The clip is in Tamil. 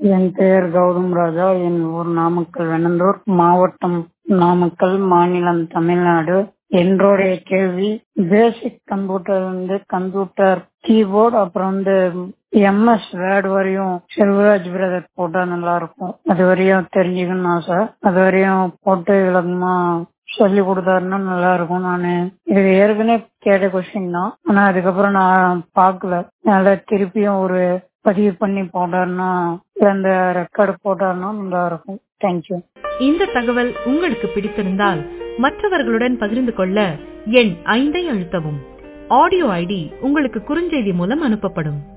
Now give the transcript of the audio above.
என் பெயர் கௌதம் ராஜா என் ஊர் நாமக்கல் வெண்ணந்தூர் மாவட்டம் நாமக்கல் மாநிலம் தமிழ்நாடு என்னுடைய கேள்வி பேசிக் கம்ப்யூட்டர் வந்து கம்ப்யூட்டர் கீபோர்டு அப்புறம் வந்து எம்எஸ் வேர்டு வரையும் செல்வராஜ் பிரதர் போட்டா நல்லா இருக்கும் அது வரையும் தெரிஞ்சுக்கணும்னு ஆசை அது வரையும் போட்டு விளக்கமா சொல்லி கொடுத்தாருன்னா நல்லா இருக்கும் நானு இது ஏற்கனவே கேட்ட கொஸ்டின் தான் ஆனா அதுக்கப்புறம் நான் பார்க்கல அதனால திருப்பியும் ஒரு பதிவு பண்ணி போட்டாருன்னா அந்த ரெக்கார்டு போட்டாருன்னா நல்லா இருக்கும் தேங்க்யூ இந்த தகவல் உங்களுக்கு பிடித்திருந்தால் மற்றவர்களுடன் பகிர்ந்து கொள்ள எண் ஐந்தை அழுத்தவும் ஆடியோ ஐடி உங்களுக்கு குறுஞ்செய்தி மூலம் அனுப்பப்படும்